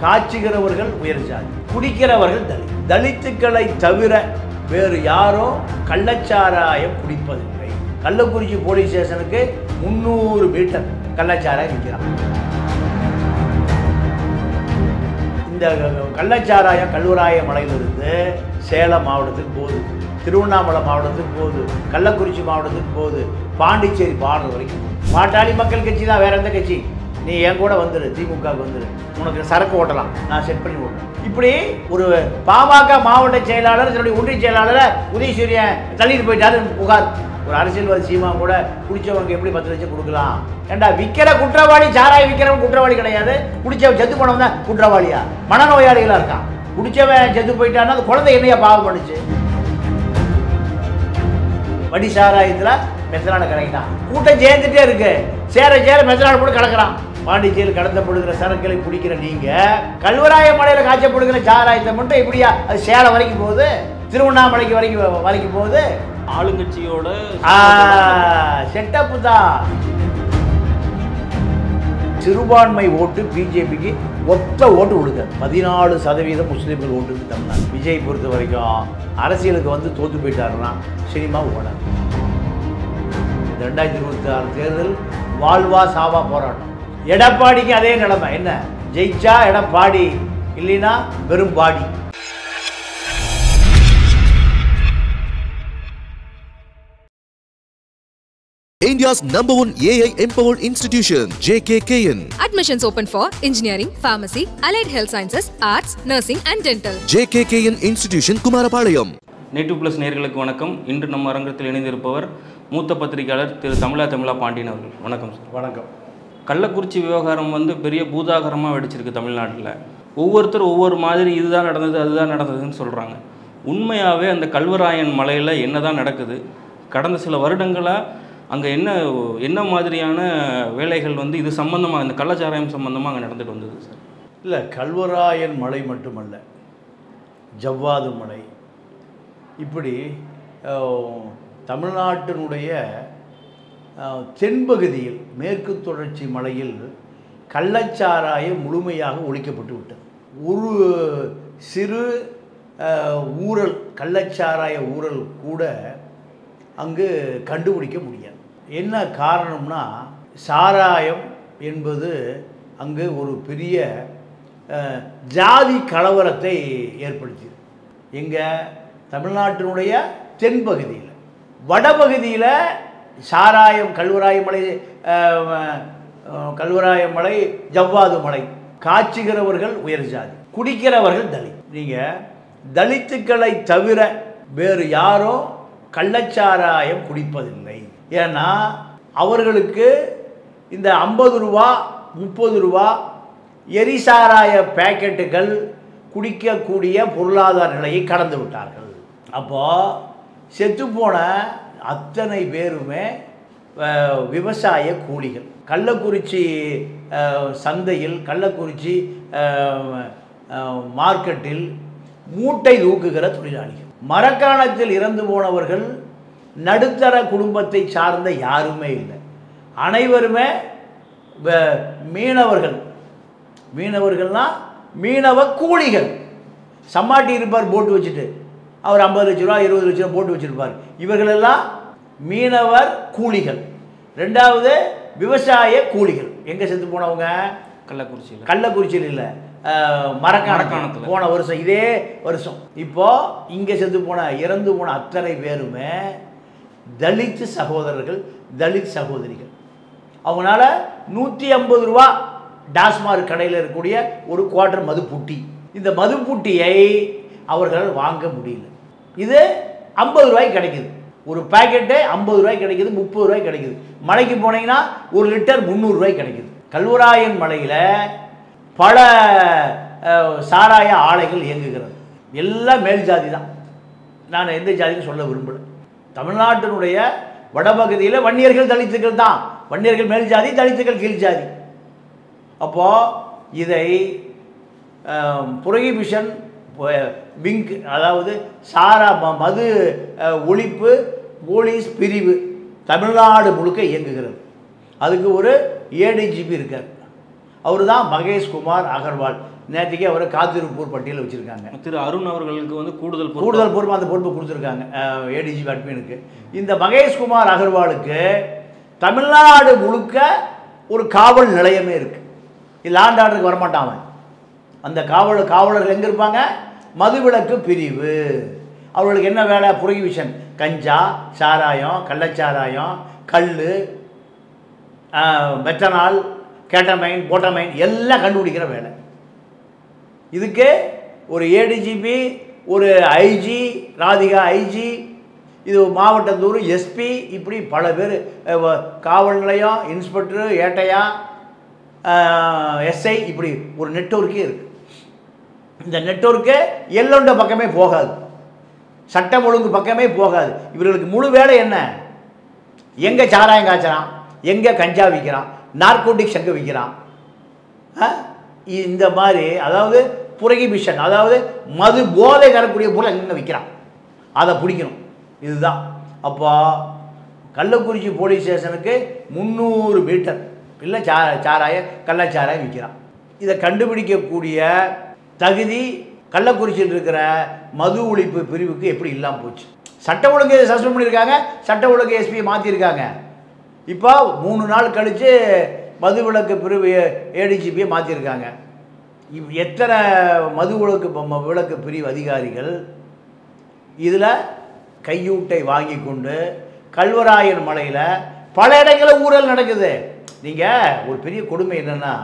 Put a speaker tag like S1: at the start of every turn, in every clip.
S1: காய்ச்சுகிறவர்கள் உயர் ஜாதி குடிக்கிறவர்கள் தலித் தலித்துக்களை தவிர வேறு யாரும் கள்ளச்சாராயம் குடிப்பதில்லை கள்ளக்குறிச்சி போலீஸ் ஸ்டேஷனுக்கு முந்நூறு மீட்டர் கள்ளச்சாராயம் விற்கிறான் இந்த கள்ளச்சாராயம் கல்வராய மலையிலிருந்து சேலம் மாவட்டத்துக்கு போகுது திருவண்ணாமலை மாவட்டத்துக்கு போகுது கள்ளக்குறிச்சி மாவட்டத்துக்கு போகுது பாண்டிச்சேரி பார்டர் வரைக்கும் போகுது. பாட்டாளி மக்கள் கட்சி தான் வேற எந்த கட்சி நீ என் கூட வந்துரு திமுகவுக்கு வந்துரு உனக்கு சரக்கு ஓட்டலாம் நான் செட் பண்ணி ஓட்டுறேன் இப்படி ஒரு பாமக மாவட்ட செயலாளர் தன்னுடைய ஒன்றிய செயலாளரை உதயசூரியன் தள்ளிட்டு போயிட்டாரு புகார் ஒரு அரசியல்வாதி சீமா கூட குடிச்சவங்க எப்படி பத்து லட்சம் கொடுக்கலாம் ஏண்டா விற்கிற குற்றவாளி சாராயம் விற்கிறவன் குற்றவாளி கிடையாது குடிச்சவன் செத்து போனவன் தான் குற்றவாளியா மனநோயாளிகளா இருக்கான் குடிச்சவன் செத்து போயிட்டான்னா அந்த குழந்தை என்னையா பாவம் பண்ணுச்சு வடி சாராயத்தில் மெத்தனான கலக்கிட்டான் கூட்டம் சேர்ந்துட்டே இருக்கு சேர சேர மெத்தனாடு போட்டு கலக்கிறான் பாண்டிச்சேரியில் கடத்தப்படுகிற சரக்குகளை பிடிக்கிற நீங்க கல்வராய மலையில் காய்ச்சப்படுகிற சாராயத்தை மட்டும் எப்படியா அது சேலம் வரைக்கும் போகுது திருவண்ணாமலைக்கு வரைக்கும் வரைக்கும் போகுது
S2: ஆளுங்கட்சியோட
S1: செட்டப்பு தான் சிறுபான்மை ஓட்டு பிஜேபிக்கு ஒத்த ஓட்டு கொடுங்க பதினாலு சதவீதம் முஸ்லீம்கள் ஓட்டு இருக்கு தமிழ்நாடு விஜய் பொறுத்த வரைக்கும் அரசியலுக்கு வந்து தோத்து போயிட்டாருன்னா சினிமா ஓடாது இந்த ரெண்டாயிரத்தி இருபத்தி ஆறு தேர்தல் வாழ்வா சாவா போராட்டம் எடப்பாடிக்கு அதே நிலைமை என்ன ஜெயிச்சா எடப்பாடி இல்லைன்னா வெறும் body
S3: India's number one AI empowered institution, JKKN.
S4: Admissions open for engineering, pharmacy, allied health sciences, arts, nursing, and dental.
S3: JKKN Institution, Kumarapalayam.
S2: Native plus நேர்களுக்கு வணக்கம் இன்று நம்ம அரங்கத்தில் இணைந்திருப்பவர் மூத்த பத்திரிகையாளர் திரு தமிழா தமிழா பாண்டியன் அவர்கள் வணக்கம் சார்
S1: வணக்கம்
S2: கள்ளக்குறிச்சி விவகாரம் வந்து பெரிய பூதாகரமாக வெடிச்சிருக்கு தமிழ்நாட்டில் ஒவ்வொருத்தர் ஒவ்வொரு மாதிரி இதுதான் நடந்தது அதுதான் நடந்ததுன்னு சொல்கிறாங்க உண்மையாகவே அந்த கல்வராயன் மலையில் என்ன தான் நடக்குது கடந்த சில வருடங்களாக அங்கே என்ன என்ன மாதிரியான வேலைகள் வந்து இது சம்மந்தமாக இந்த கள்ளச்சாராயம் சம்மந்தமாக அங்கே நடந்துட்டு வந்தது சார்
S1: இல்லை கல்வராயன் மலை மட்டுமல்ல ஜவ்வாது மலை இப்படி அஹ், தமிழ்நாட்டினுடைய அஹ், தென்பகுதியில் மேற்கு தொடர்ச்சி மலையில் கள்ளச்சாராயம் முழுமையாக ஒழிக்கப்பட்டு விட்டது ஒரு சிறு அஹ், ஊழல் கள்ளச்சாராய ஊழல் கூட அங்கு கண்டுபிடிக்க முடியாது என்ன காரணம்னா சாராயம் என்பது அங்கு ஒரு பெரிய அஹ், ஜாதி கலவரத்தை ஏற்படுத்தியது எங்கே தமிழ்நாட்டினுடைய தென்பகுதியில் வடபகுதியில் சாராயம் கல்வராய மலை அஹ், அஹ், கல்வராய மலை ஜவ்வாது மலை காய்ச்சுகிறவர்கள் உயர் ஜாதி குடிக்கிறவர்கள் தலித் நீங்கள் தலித்துக்களை தவிர வேறு யாரும் கள்ளச்சாராயம் குடிப்பதில்லை ஏன்னா அவர்களுக்கு இந்த ஐம்பது ரூபா முப்பது ரூபா எரிசாராய பேக்கெட்டுகள் குடிக்கக்கூடிய பொருளாதார நிலையை கடந்து விட்டார்கள் அப்போது செத்துப்போன அத்தனை பேருமே அஹ், விவசாய கூலிகள் கள்ளக்குறிச்சி அஹ், சந்தையில் கள்ளக்குறிச்சி அஹ், அஹ், மார்க்கெட்டில் மூட்டை தூக்குகிற தொழிலாளிகள் மரக்காணத்தில் இறந்து போனவர்கள் நடுத்தர குடும்பத்தை சார்ந்த யாருமே இல்லை அனைவருமே வ- மீனவர்கள் மீனவர்கள்னா மீனவ கூலிகள் சம்மாட்டி இருப்பார் போட்டு வச்சுட்டு அவர் ஐம்பது லட்ச ரூபா இருபது லட்ச ரூபா போட்டு வச்சுருப்பார் இவர்களெல்லாம் மீனவர் கூலிகள் ரெண்டாவது விவசாய கூலிகள் எங்கே செத்து போனவங்க
S2: கள்ளக்குறிச்சியில்
S1: கள்ளக்குறிச்சியில் இல்லை மரக்காணத்தில்
S2: மரக்காணத்துல.
S1: போன வருஷம் இதே வருஷம் இப்போ இங்கே செத்து போன இறந்து போன அத்தனை பேருமே தலித் சகோதரர்கள் தலித் சகோதரிகள் அவங்களால நூற்றி ஐம்பது ரூபா டாஸ்மார்க் கடையில் இருக்கக்கூடிய ஒரு குவார்டர் மது புட்டி இந்த மது புட்டியை அவர்கள் வாங்க முடியல இது ஐம்பது ரூபாய்க்கு கிடைக்குது ஒரு பாக்கெட்டு ஐம்பது ரூபாய்க்கு கிடைக்குது முப்பது ரூபாய்க்கு கிடைக்குது மலைக்கு போனீங்கன்னா ஒரு லிட்டர் முந்நூறுரூவாய்க்கு கிடைக்குது கல்வராயன் மலையில் பல அஹ், சாராய ஆலைகள் இயங்குகிறது எல்லாம் மேல் ஜாதி தான் நான் எந்த ஜாதின்னு சொல்ல விரும்பல தமிழ்நாட்டினுடைய வடபகுதியில் வன்னியர்கள் தலித்துக்கள் தான் வன்னியர்கள் மேல் ஜாதி தலித்துக்கள் கீழ் ஜாதி அப்போது இதை புரோகிபிஷன் விங்க் அதாவது சாரா ம- மது அஹ், ஒழிப்பு போலீஸ் பிரிவு தமிழ்நாடு முழுக்க இயங்குகிறது அதுக்கு ஒரு ஏடிஜிபி இருக்கார் அவர் தான் மகேஷ் குமார் அகர்வால் நேற்றுக்கே அவரை காத்திருப்போர் பட்டியலில் வச்சுருக்காங்க
S2: திரு அருண் அவர்களுக்கு வந்து கூடுதல் பொறுப்பு
S1: கூடுதல் பொறுப்பு அந்த பொறுப்பை கொடுத்துருக்காங்க ஏடிஜி அட்மினுக்கு இந்த மகேஷ்குமார் அகர்வாலுக்கு தமிழ்நாடு முழுக்க ஒரு காவல் நிலையமே இருக்கு இது லாண்ட் ஆர்டருக்கு வரமாட்டான் அவன் அந்த காவல் காவலர்கள் எங்கே இருப்பாங்க மதுவிலக்கு பிரிவு அவர்களுக்கு என்ன வேலை புரோகிபிஷன் கஞ்சா சாராயம் கள்ளச்சாராயம் கல் மெத்தனால் கேட்டமைன் போட்டமைன் எல்லாம் கண்டுபிடிக்கிற வேலை இதுக்கு ஒரு ஏடிஜிபி ஒரு ஐஜி ராதிகா ஐஜி இது மாவட்டத்தூர் எஸ்பி இப்படி பல பேர் காவல் நிலையம் இன்ஸ்பெக்டர் ஏட்டையா எஸ்ஐ இப்படி ஒரு நெட்வொர்க்கே இருக்குது இந்த நெட்வொர்க்கு எல்லொண்ட பக்கமே போகாது சட்டம் ஒழுங்கு பக்கமே போகாது இவர்களுக்கு முழு வேலை என்ன எங்கே சாராயம் காய்ச்சறான் எங்கே கஞ்சா விற்கிறான் நார்கோட்டிக்ஸ் எங்கே விற்கிறான் ஆ? இந்த மாதிரி அதாவது புரகிபிஷன் அதாவது மது போதை தரக்கூடிய பொருள் எங்கே விற்கிறான் அதை பிடிக்கணும் இதுதான் அப்போ கள்ளக்குறிச்சி போலீஸ் ஸ்டேஷனுக்கு முந்நூறு மீட்டர் இல்லை சா சாராய கள்ளச்சாராயம் விற்கிறான் இதை கண்டுபிடிக்கக்கூடிய தகுதி கள்ளக்குறிச்சியில் இருக்கிற மது ஒழிப்பு பிரிவுக்கு எப்படி இல்லாமல் போச்சு சட்ட ஒழுங்கு சஸ்பெண்ட் பண்ணியிருக்காங்க சட்ட ஒழுங்கு எஸ்பியை மாற்றிருக்காங்க இப்போ மூணு நாள் கழித்து மது விலக்கு பிரிவு ஏடிஜிபியை மாற்றிருக்காங்க இவ் எத்தனை மது விலக்கு ம- விலக்கு பிரிவு அதிகாரிகள் இதில் கையூட்டை வாங்கி கொண்டு கல்வராயன் மலையில் பல இடங்களில் ஊழல் நடக்குது நீங்கள் ஒரு பெரிய கொடுமை என்னென்னா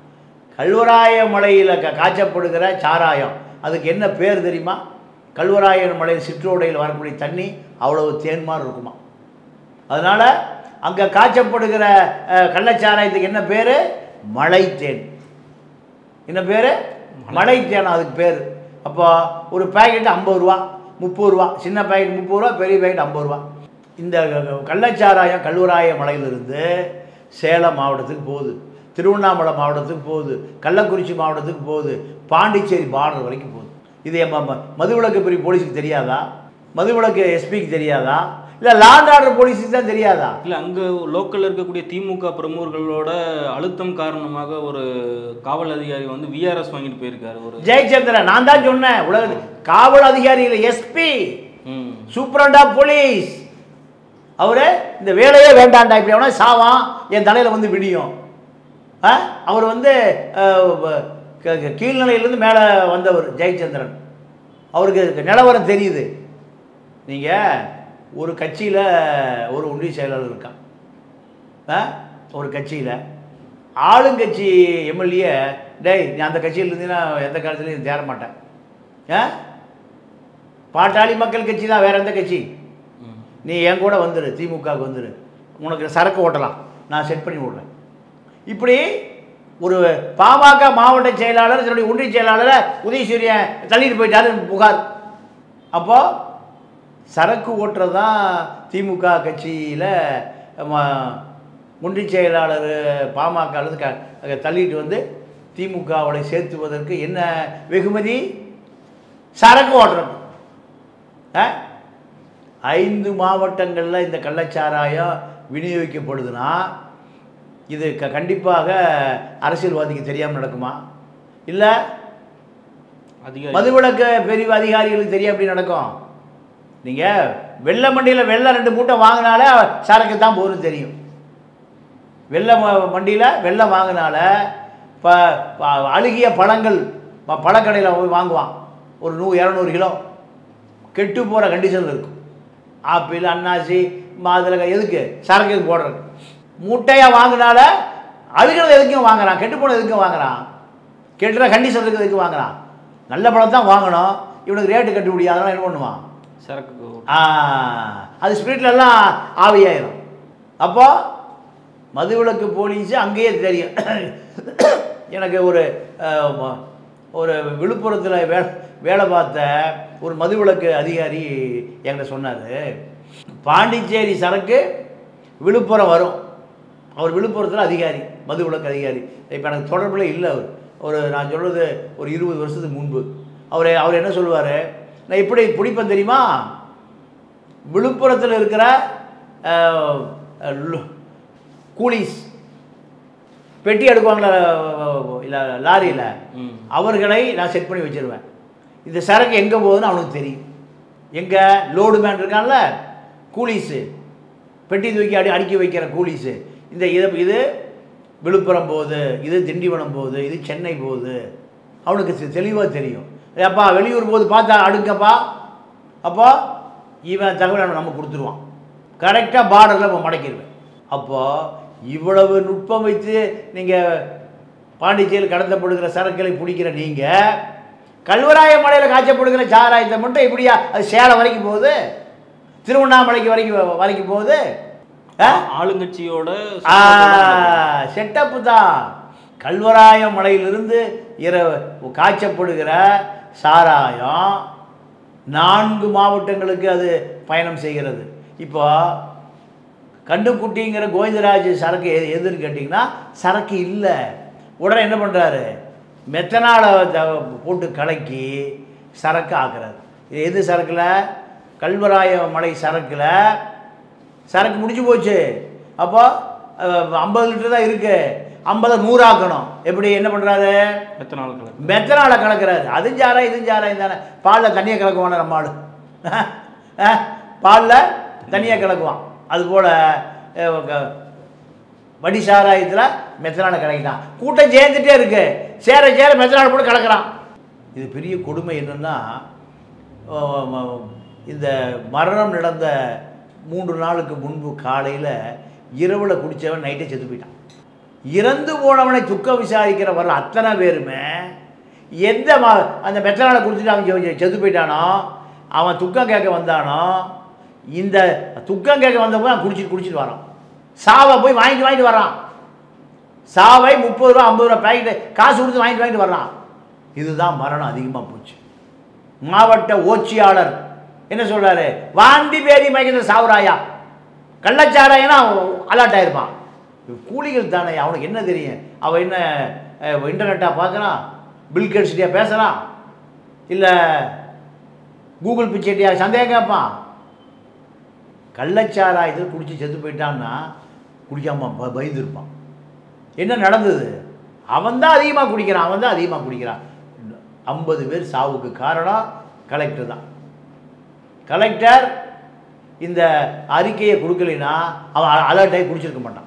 S1: கல்வராய மலையில் க காய்ச்சப்படுகிற சாராயம் அதுக்கு என்ன பேர் தெரியுமா கல்வராயன் மலை சிற்றோடையில் வரக்கூடிய தண்ணி அவ்வளவு தேன்மார் இருக்குமா அதனால் அங்கே காய்ச்சப்படுகிற அஹ், கள்ளச்சாராயத்துக்கு என்ன பேர் மலை தேன் என்ன பேர் மலை தேன் அதுக்கு பேர் அப்போ ஒரு பாக்கெட் ஐம்பது ரூபா முப்பது ரூபா சின்ன பாக்கெட் முப்பது ரூபா பெரிய பாக்கெட் ஐம்பது ரூபா இந்த கள்ளச்சாராயம் கல்வராய மலையிலிருந்து சேலம் மாவட்டத்துக்கு போகுது திருவண்ணாமலை மாவட்டத்துக்கு போகுது கள்ளக்குறிச்சி மாவட்டத்துக்கு போகுது பாண்டிச்சேரி பார்டர் வரைக்கும் போகுது இது எம் ம- மதுவிலக்கு பிரிவு போலீஸுக்கு தெரியாதா மதுவிலக்கு எஸ்பிக்கு தெரியாதா இல்லை லாண்ட் ஆர்டர் போலீஸுக்கு தான் தெரியாதா
S2: இல்லை அங்கே லோக்கலில் இருக்கக்கூடிய திமுக பிரமுகர்களோட அழுத்தம் காரணமாக ஒரு காவல் அதிகாரி வந்து விஆர்எஸ் வாங்கிட்டு போயிருக்காரு ஒரு
S1: ஜெயச்சந்திரன் நான் தான் சொன்னேன் உலக காவல் அதிகாரிகள் எஸ்பி
S2: ம்
S1: சூப்பரண்ட் ஆஃப் போலீஸ் அவரு இந்த வேலையே வேண்டாண்டா இப்படி அவனா சாவான் என் தலையில் வந்து விடியும் ஆ? அவர் வந்து அஹ், வ- க- க- கீழ்நிலையிலேருந்து மேலே வந்தவர் ஜெயச்சந்திரன் அவருக்கு நிலவரம் தெரியுது நீங்கள் ஒரு கட்சியில் ஒரு ஒன்றிய செயலாளர் இருக்கான் ஆ? ஒரு கட்சியில் ஆளுங்கட்சி எம்எல்ஏ டேய் நீ அந்த கட்சியில் இருந்தீங்கன்னா எந்த காலத்துலையும் தேர மாட்டேன் ஆ பாட்டாளி மக்கள் கட்சி தான் வேற எந்த கட்சி
S2: ம்.
S1: நீ என் கூட வந்துரு திமுகவுக்கு வந்துரு உனக்கு சரக்கு ஓட்டலாம் நான் செட் பண்ணி விட்றேன் இப்படி ஒரு பாமக மாவட்ட செயலாளர் தன்னுடைய ஒன்றிய செயலாளரை உதயசூரியன் தள்ளிட்டு போயிட்டாரு புகார் அப்போ சரக்கு ஓட்டுறது தான் திமுக கட்சியில் ஒன்றிய செயலாளர் பாமகலேருந்து க தள்ளிட்டு வந்து திமுகவோட சேர்த்துவதற்கு என்ன வெகுமதி சரக்கு ஓட்டுறது ஆ? ஐந்து மாவட்டங்களில் இந்த கள்ளச்சாராயம் விநியோகிக்கப்படுதுன்னா இது க கண்டிப்பாக அரசியல்வாதிக்கு தெரியாமல் நடக்குமா இல்லை
S2: அதிகாரி
S1: மதுவிலக்கு பிரிவு அதிகாரிகளுக்கு தெரியும் எப்படி நடக்கும் நீங்கள் வெள்ளை மண்டியில் வெள்ளை ரெண்டு மூட்டை வாங்கினாலே சரக்கு தான் போகுதுன்னு தெரியும் வெள்ளை ம- மண்டியில் வெள்ளம் வாங்கினால இப்போ அழுகிய பழங்கள் ப- பழக்கடையில் போய் வாங்குவான் ஒரு நூ இரநூறு கிலோ கெட்டு போகிற கண்டிஷனில் இருக்கும் ஆப்பிள் அன்னாசி மாதுளை எதுக்கு சரக்கு எதுக்கு போடுறது மூட்டையாக வாங்கினால அழுகிறது எதுக்கும் வாங்குறான் கெட்டு போனது எதுக்கும் வாங்குறான் கெட்டுற கண்டிஷன் இருக்குது எதுக்கு வாங்குறான் நல்ல பழம் தான் வாங்கணும் இவனுக்கு ரேட்டு கட்ட முடியாது அதனால் என்ன பண்ணுவான்
S2: சரக்கு ஓட்டு.
S1: ஆ, அது ஸ்பிரிட்ல எல்லாம் ஆவியாயிரும் அப்போ மதுவிலக்கு போலீஸு அங்கேயே தெரியும் எனக்கு ஒரு அஹ், ம- ஒரு விழுப்புரத்தில் வே வேலை பார்த்த ஒரு மதுவிலக்கு அதிகாரி என்கிட்ட சொன்னார் பாண்டிச்சேரி சரக்கு விழுப்புரம் வரும் அவர் விழுப்புரத்தில் அதிகாரி மதுவிலக்கு அதிகாரி இப்போ எனக்கு தொடர்பில் இல்லை அவர் ஒரு நான் சொல்கிறது ஒரு இருபது வருஷத்துக்கு முன்பு அவர் அவர் என்ன சொல்லுவார் நான் எப்படி பிடிப்பேன் தெரியுமா விழுப்புரத்தில் இருக்கிற அஹ், லு- கூலிஸ் பெட்டி எடுக்குவாங்களா இல்லை லாரியில்
S2: ம்
S1: அவர்களை நான் செட் பண்ணி வச்சிருவேன் இந்த சரக்கு எங்கே போகுதுன்னு அவனுக்கு தெரியும் எங்கே லோடு மேன் இருக்கான்ல கூலீஸு பெட்டி தூக்கி அடி அடுக்கி வைக்கிற கூலீஸு இந்த இது இது விழுப்புரம் போகுது இது திண்டிவனம் போகுது இது சென்னை போகுது அவனுக்கு தெளிவாக தெரியும் அப்பா வெளியூர் போகுது பார்த்தா அடுங்கப்பா அப்போ இவன் தகவலை நம்ம கொடுத்துருவான் கரெக்டாக பார்டரில் இப்போ மடக்கிடுவேன் அப்போது இவ்வளவு நுட்பம் வைத்து நீங்கள் பாண்டிச்சேரியில் கடத்தப்படுகிற சரக்குகளை பிடிக்கிற நீங்கள் கல்வராய மலையில் காய்ச்சப்படுகிற சாராயத்தை மட்டும் இப்படியா அது சேலம் வரைக்கும் போகுது திருவண்ணாமலைக்கு வரைக்கும் வரைக்கும் போகுது ஆ?
S2: ஆளுங்கட்சியோட
S1: செட்டப்பு தான் கல்வராய மலையிலிருந்து இர காய்ச்சப்படுகிற சாராயம் நான்கு மாவட்டங்களுக்கு அது பயணம் செய்கிறது இப்போ கண்டுக்குட்டிங்கிற கோவிந்தராஜ் சரக்கு எது எதுன்னு கேட்டிங்கன்னா சரக்கு இல்லை உடனே என்ன பண்ணுறாரு மெத்தனாலை த- போட்டு கலக்கி சரக்கு ஆக்குறாரு இது எது சரக்கில் கல்வராய மலை சரக்கில் சரக்கு முடிஞ்சு போச்சு அப்போ ஐம்பது லிட்டர் தான் இருக்கு ஐம்பதை நூறாக்கணும் எப்படி என்ன பண்ணுறாரு
S2: எத்தனை நாள் கலக்கு
S1: மெத்தனால கலக்கிறாரு அது ஜாரா இது ஜாராயம் தானே பாலில் தண்ணியை கலக்குவான நம்ம ஆளு பாலில் தண்ணியை கலக்குவான் அதுபோல் வடி சாராயத்தில் மெத்தனால கலக்கிட்டான் கூட்டம் சேர்ந்துட்டே இருக்கு சேர சேர மெத்தனால போட்டு கலக்கிறான் இது பெரிய கொடுமை என்னன்னா அஹ், இந்த மரணம் நடந்த மூன்று நாளுக்கு முன்பு காலையில் இரவில் குடித்தவன் நைட்டே செத்து போயிட்டான் இறந்து போனவனை துக்கம் விசாரிக்கிற வர அத்தனை பேருமே எந்த ம அந்த மெத்தனால குடிச்சிட்டு அவன் செ- செத்து போயிட்டானோ அவன் துக்கம் கேட்க வந்தானோ இந்த துக்கம் கேட்க வந்தப்போ அவன் குடிச்சிட்டு குடிச்சிட்டு வரான் சாவை போய் வாங்கிட்டு வாங்கிட்டு வரான் சாவை முப்பது ரூபா ஐம்பது ரூபா பேக்கெட்டு காசு கொடுத்து வாங்கிட்டு வாங்கிட்டு வர்றான் இதுதான் மரணம் அதிகமாக போச்சு மாவட்ட ஓச்சியாளர் என்ன சொல்றாரு வாந்தி பேதி மயக்கத்தில் சாவுறாயா கள்ளச்சாராயனா அலர்ட் ஆயிருப்பான் கூலிகள் தானே அவனுக்கு என்ன தெரியும் அவன் என்ன இன்டர்நெட்டாக பார்க்குறான் பில்கெட்ஸ்டியா பேசுகிறான் இல்லை கூகுள் பிச்சைட்டியா சந்தேகம் கேட்பான் கள்ளச்சாராயத்தில் குடிச்சு செத்து போயிட்டான்னா குடிக்காம ப பயந்துருப்பான் என்ன நடந்தது அவன் தான் அதிகமாக குடிக்கிறான் அவன் தான் அதிகமாக குடிக்கிறான் ஐம்பது பேர் சாவுக்கு காரணம் கலெக்டர் தான் கலெக்டர் இந்த அறிக்கையை கொடுக்கலைன்னா அவன் அலர்ட் ஆகி குடிச்சிருக்க மாட்டான்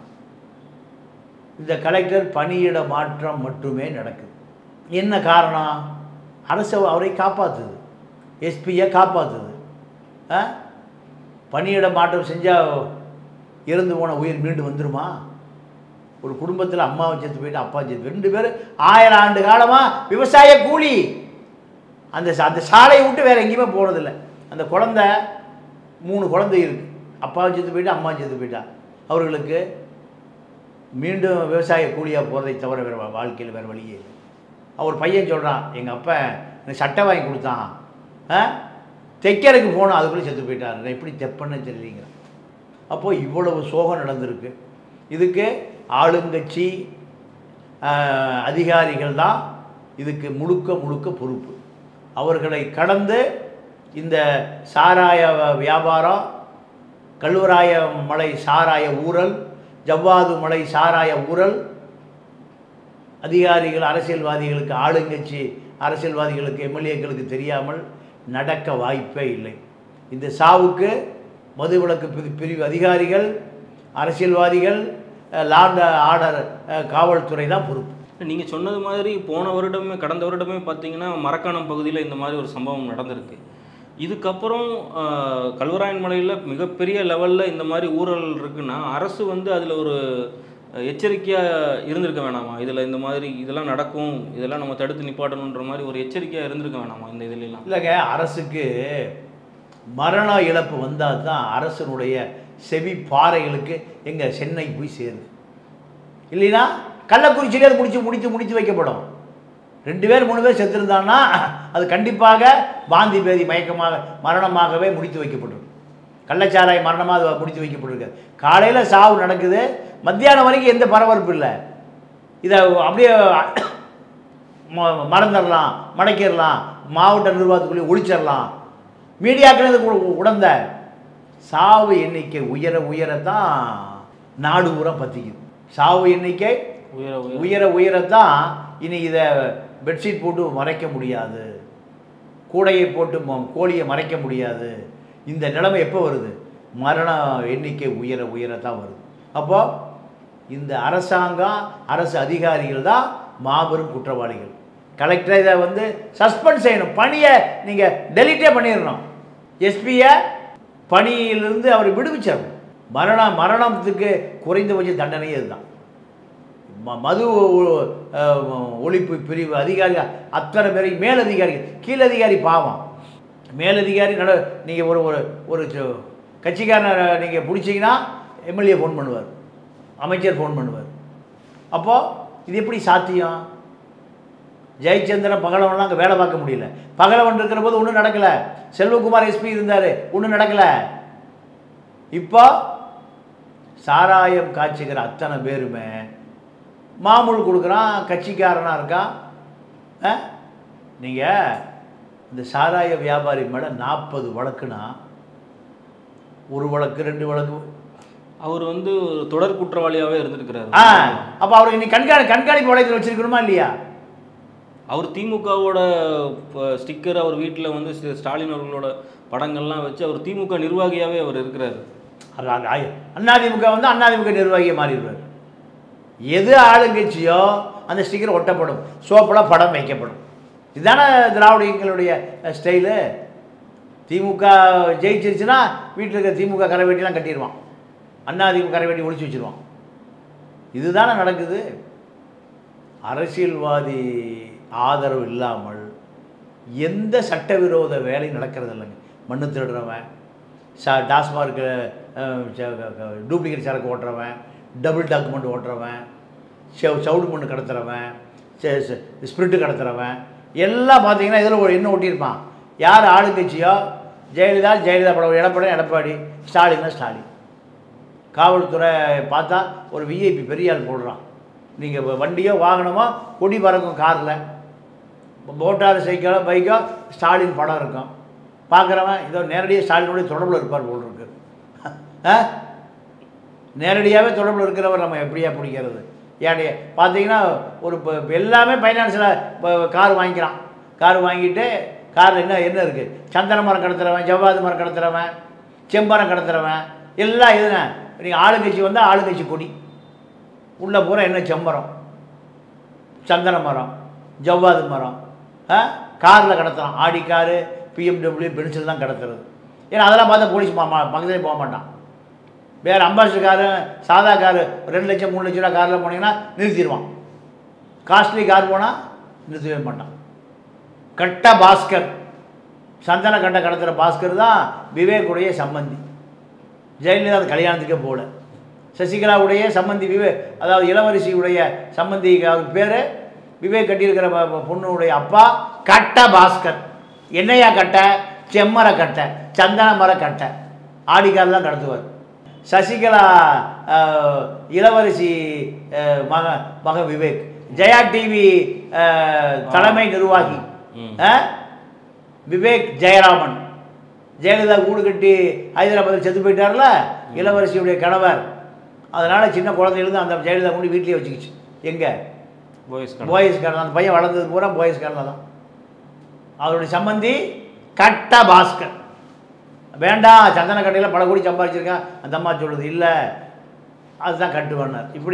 S1: இந்த கலெக்டர் பணியிட மாற்றம் மட்டுமே நடக்குது என்ன காரணம் அரசு அவரை காப்பாற்றுது எஸ்பியை காப்பாற்றுது ஆ? பணியிட மாற்றம் செஞ்சால் இறந்து போன உயிர் மீண்டு வந்துருமா ஒரு குடும்பத்தில் அம்மாவை செத்து போயிட்டு அப்பா செத்து ரெண்டு பேரும் ஆயிரம் ஆண்டு காலமாக விவசாய கூலி அந்த சா- அந்த சாலையை விட்டு வேறு எங்கேயுமே போனதில்லை அந்த குழந்தை மூணு குழந்தை இருக்கு அப்பாவை செத்து போயிட்டு அம்மா செத்து போயிட்டா அவர்களுக்கு மீண்டும் விவசாய கூலியாக போகிறதை தவிர வேறு வாழ்க்கையில் வேறு வழியே இல்லை அவர் பையன் சொல்கிறான் எங்கள் அப்பா எனக்கு சட்டை வாங்கி கொடுத்தான் ஆ தைக்கிறதுக்கு போனோம் அதுக்குள்ளே செத்து போயிட்டார் நான் எப்படி தெப்பன்னு தெரியலங்கிற அப்போது இவ்வளவு சோகம் நடந்திருக்கு இதுக்கு ஆளுங்கட்சி ஆஹ், அதிகாரிகள் தான் இதுக்கு முழுக்க முழுக்க பொறுப்பு அவர்களை கடந்து இந்த சாராய வியாபாரம் கல்வராய மலை சாராய ஊழல் ஜவ்வாது மலை சாராய ஊழல் அதிகாரிகள் அரசியல்வாதிகளுக்கு ஆளுங்கட்சி அரசியல்வாதிகளுக்கு எம்எல்ஏக்களுக்கு தெரியாமல் நடக்க வாய்ப்பே இல்லை இந்த சாவுக்கு மதுவிலக்கு பிரி- பிரிவு அதிகாரிகள் அரசியல்வாதிகள் லாண்ட் ஆர்டர் காவல்துறை தான் பொறுப்பு
S2: நீங்கள் சொன்னது மாதிரி போன வருடமே கடந்த வருடமே பார்த்தீங்கன்னா மரக்காணம் பகுதியில் இந்த மாதிரி ஒரு சம்பவம் நடந்திருக்கு இதுக்கப்புறம் ஆஹ், கல்வராயன் மலையில் மிகப்பெரிய லெவலில் இந்த மாதிரி ஊழல் இருக்குன்னா அரசு வந்து அதில் ஒரு எச்சரிக்கையாக இருந்திருக்க வேணாமா இதில் இந்த மாதிரி இதெல்லாம் நடக்கும் இதெல்லாம் நம்ம தடுத்து நிப்பாட்டணுன்ற மாதிரி ஒரு எச்சரிக்கையாக இருந்திருக்க வேணாமா இந்த இதுலலாம்
S1: இல்லைங்க அரசுக்கு மரண இழப்பு வந்தால் தான் அரசனுடைய செவி பாறைகளுக்கு எங்க சென்னை போய் சேருது இல்லைன்னா கள்ளக்குறிச்சியிலே அது முடிச்சு முடித்து முடித்து வைக்கப்படும் ரெண்டு பேர் மூணு பேர் செத்துருந்தான்னா அது கண்டிப்பாக வாந்தி பேதி மயக்கமாக மரணமாகவே முடித்து வைக்கப்பட்டிருக்கும் கள்ளச்சாராய மரணமாக அது முடித்து வைக்கப்பட்டிருக்கு காலையில் சாவு நடக்குது மத்தியானம் வரைக்கும் எந்த பரபரப்பு இல்லை இதை அப்படியே ம- மறந்துடலாம் மடக்கிடலாம் மாவட்ட நிர்வாகத்துக்குள்ளே ஒழிச்சிடலாம் மீடியாக்கள் இதுக்கு உ- உடந்த சாவு எண்ணிக்கை உயர உயரத்தான் நாடு பூரா பற்றிக்குது சாவு எண்ணிக்கை
S2: உயர உயர
S1: உயர உயரத்தான் இனி இதை பெட்ஷீட் போட்டு மறைக்க முடியாது கூடையை போட்டு ம- கோழியை மறைக்க முடியாது இந்த நிலைமை எப்போ வருது மரண எண்ணிக்கை உயர உயரத்தான் வருது அப்போ இந்த அரசாங்கம் அரசு அதிகாரிகள் தான் மாபெரும் குற்றவாளிகள் கலெக்டரை இதை வந்து சஸ்பெண்ட் செய்யணும் பணியை நீங்கள் டெலிட்டே பண்ணிடணும் எஸ்பியை பணியிலிருந்து அவர் விடுவிச்சிடணும் மரண மரணத்துக்கு குறைந்தபட்ச தண்டனையே இதுதான் ம- மது ஒ- அஹ் ஒழிப்பு பிரிவு அதிகாரிகள் அத்தனை பேரையும் மேலதிகாரிகள் கீழதிகாரி பாவம் மேலதிகாரி நட நீங்கள் ஒரு ஒரு ஒரு சு- கட்சிக்காரனை நீங்கள் பிடிச்சிங்கன்னா எம்எல்ஏ ஃபோன் பண்ணுவார் அமைச்சர் ஃபோன் பண்ணுவார் அப்போது இது எப்படி சாத்தியம் ஜெயச்சந்திரன் பகலவன்லாம் அங்கே வேலை பார்க்க முடியல பகலவன் இருக்கிற போது ஒன்றும் நடக்கலை செல்வகுமார் எஸ்பி இருந்தார் ஒன்றும் நடக்கலை இப்போ சாராயம் காய்ச்சிக்கிற அத்தனை பேருமே மாமூல் கொடுக்குறான் கட்சிக்காரனாக இருக்கான் நீங்கள் இந்த சாராய வியாபாரி மேலே நாற்பது வழக்குனா ஒரு வழக்கு ரெண்டு வழக்கு
S2: அவர் வந்து ஒரு தொடர் குற்றவாளியாவே இருந்திருக்கிறாரு
S1: ஆ அப்போ அவர் இன்னைக்கு கண்காணி கண்காணிப்பு வளையத்தில் வச்சிருக்கணுமா இல்லையா
S2: அவர் திமுகவோட ஸ்டிக்கர் அவர் வீட்டில் வந்து ஸ்ட- ஸ்டாலின் அவர்களோட படங்கள்லாம் வச்சு அவர் திமுக நிர்வாகியாவே அவர் இருக்கிறாரு
S1: அது அந்த ஆய- அண்ணாதிமுக வந்து அண்ணாதிமுக நிர்வாகியை மாறிடுவார் எது ஆளுங்கட்சியோ அந்த ஸ்டிக்கர் ஒட்டப்படும் சோப்பில் படம் வைக்கப்படும் இதுதானே திராவிடங்களுடைய ஸ்டைலு திமுக ஜெயிச்சிருச்சுன்னா வீட்டில் இருக்கிற திமுக கரைவேட்டிலாம் கட்டிடுவான் அண்ணாதிமுக கரைவேட்டி ஒழிச்சு வச்சிருவான் இதுதானே நடக்குது அரசியல்வாதி ஆதரவு இல்லாமல் எந்த சட்டவிரோத வேலையும் நடக்கிறது இல்லைங்க மண்ணு திருடுறவன் சா டாஸ்மார்க்கு டூப்ளிகேட் சரக்கு ஓட்டுறவன் டபுள் டாக்குமெண்ட் ஓட்டுறவன் செவ் சவுடு மண்ணு கடத்துறவன் ஸ்பிரிட்டு கடத்துறவன் எல்லாம் பார்த்தீங்கன்னா இதில் ஒரு என்ன ஒட்டியிருப்பான் யார் ஆளுங்கட்சியோ ஜெயலலிதா ஜெயலலிதா படம் எடப்பாடி எடப்பாடி ஸ்டாலின்னா ஸ்டாலின் காவல்துறை பார்த்தா ஒரு விஐபி பெரிய ஆள் போடுறான் நீங்கள் வண்டியோ வாகனமோ கொடி பறக்கும் காரில் மோட்டார் சைக்கிளோ பைக்கோ ஸ்டாலின் படம் இருக்கும் பார்க்குறவன் இதோ நேரடியாக ஸ்டாலினுடைய தொடர்பில் இருப்பார் போல் இருக்கு ஆ நேரடியாகவே தொடர்பில் இருக்கிறவர் நம்ம எப்படியா பிடிக்கிறது ஏன் பார்த்தீங்கன்னா ஒரு இப்போ இப்போ எல்லாமே ஃபைனான்ஸில் இப்போ கார் வாங்கிக்கிறான் கார் வாங்கிட்டு காரில் என்ன என்ன இருக்குது சந்தன மரம் கடத்துறவன் ஜவ்வாது மரம் கடத்துறவன் செம்பரம் கடத்துறவன் எல்லாம் எதுனா நீங்கள் ஆளுங்கட்சி வந்தால் ஆளுங்கட்சி கொடி உள்ளே பூரா என்ன செம்பரம் சந்தன மரம் ஜவ்வாது மரம் ஆ காரில் கடத்துறான் ஆடி காரு பிஎம்டபிள்யூ பென்சில் தான் கடத்துறது ஏன்னா அதெல்லாம் பார்த்தா போலீஸ் மா மா- பக்கத்துலேயே போக மாட்டான் வேறு அம்பாசிடர் காரு சாதா காரு ரெண்டு லட்சம் மூணு லட்ச ரூபா காரில் போனீங்கன்னா நிறுத்திடுவான் காஸ்ட்லி கார் போனால் நிறுத்தவே மாட்டான் கட்ட பாஸ்கர் சந்தன கட்டை கடத்துகிற பாஸ்கர் தான் விவேக்குடைய சம்பந்தி ஜெயலலிதா அந்த கல்யாணத்துக்கே போகல சசிகலாவுடைய சம்பந்தி விவேக் அதாவது இளவரசியுடைய சம்பந்தி அவர் பேர் விவேக் கட்டியிருக்கிற ப- ப- பொண்ணுடைய அப்பா கட்ட பாஸ்கர் என்னையா கட்டை செம்மர கட்டை சந்தன மர கட்டை ஆடிக்கார் தான் கடத்துவார் சசிகலா அஹ், இளவரசி அஹ், மக மக விவேக் ஜெயா டிவி அஹ், தலைமை நிர்வாகி
S2: ம்.
S1: அஹ், விவேக் ஜெயராமன் ஜெயலலிதா வீடு கட்டி ஹைதராபாத்தில் செத்து போயிட்டார்ல இளவரசியுடைய கணவர் அதனால் சின்ன குழந்தையிலேருந்து அந்த ஜெயலலிதா கொண்டு வீட்லேயே வச்சுக்கிச்சு எங்கே
S2: பாய்ஸ்
S1: பாய்ஸ் காரன் அந்த பையன் வளர்ந்தது பூரா பாய்ஸ் காரனில் தான் அவருடைய சம்பந்தி கட்ட பாஸ்கர் வேண்டாம் சந்தன கட்டையில் பல கோடி சம்பாதிச்சிருக்கேன் அந்த அம்மா சொல்லுது இல்லை அதுதான் கட்டுவானார் இப்படி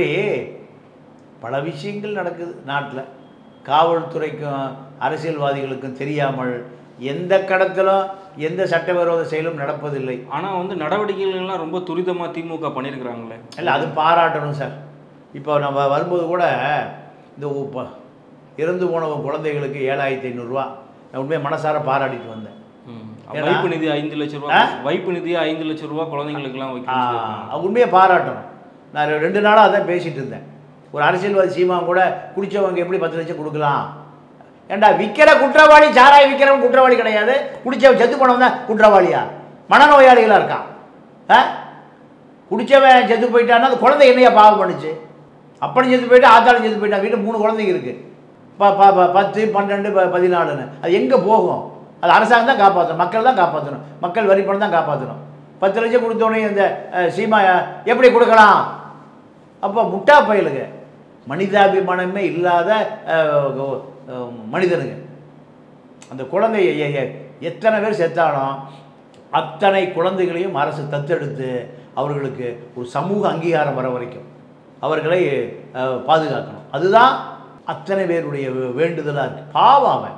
S1: பல விஷயங்கள் நடக்குது நாட்டில் காவல்துறைக்கும் அரசியல்வாதிகளுக்கும் தெரியாமல் எந்த கடத்திலும் எந்த சட்டவிரோத செயலும் நடப்பதில்லை
S2: ஆனால் வந்து நடவடிக்கைகள்லாம் ரொம்ப துரிதமாக திமுக பண்ணியிருக்கிறாங்களே
S1: இல்லை அது பாராட்டணும் சார் இப்போ நம்ம வரும்போது கூட இந்த உ- ப- இறந்து போன குழந்தைகளுக்கு ஏழாயிரத்தி ஐநூறுரூவா நான் உண்மையாக மனசார பாராட்டிட்டு வந்தேன்
S2: ம்.
S1: ஏன்னா-
S2: வைப்பு நிதி ஐந்து லட்சம் ரூபா
S1: ஆ?
S2: வைப்பு நிதி ஐந்து லட்சம் ரூபா குழந்தைங்களுக்குலாம்
S1: ஆ,
S2: வைக்கணும்
S1: அது உண்மையை பாராட்டணும் நான் ரெ- ரெண்டு நாளாக அதான் பேசிகிட்டு இருந்தேன் ஒரு அரசியல்வாதி சீமான் கூட குடிச்சவங்க எப்படி பத்து லட்சம் கொடுக்கலாம் ஏண்டா விற்கிற குற்றவாளி சாராய விற்கிறவன் குற்றவாளி கிடையாது குடிச்சவன் செத்து போனவன் தான் குற்றவாளியா மனநோயாளிகளாக இருக்கான் ஆ குடிச்சவன் செத்து போயிட்டான்னா அந்த குழந்தை என்னையா பாவம் பண்ணுச்சு அப்படி செத்து போயிட்டு ஆத்தாளும் செத்து போயிட்டான் வீட்டில் மூணு குழந்தைங்க இருக்குது ப ப ப- பத்து பன்னெண்டு ப பதினாலுன்னு அது எங்கே போகும் அது அரசாங்கம் தான் காப்பாற்றணும் மக்கள் தான் காப்பாற்றணும் மக்கள் வரி பணம் தான் காப்பாற்றணும் பத்து லட்சம் கொடுத்தோடனே இந்த அஹ், சீமா அஹ், எப்படி கொடுக்கலாம் அப்போ முட்டா பயலுங்க மனிதாபிமானமே இல்லாத அஹ், அஹ், மனிதனுங்க அந்த குழந்தை எ- எ- எத்தனை பேர் செத்தாலும் அத்தனை குழந்தைகளையும் அரசு தத்தெடுத்து அவர்களுக்கு ஒரு சமூக அங்கீகாரம் வர வரைக்கும் அவர்களை அஹ், பாதுகாக்கணும் அதுதான் அத்தனை பேருடைய வே- வேண்டுதலா இருக்கு பாவம் அவன்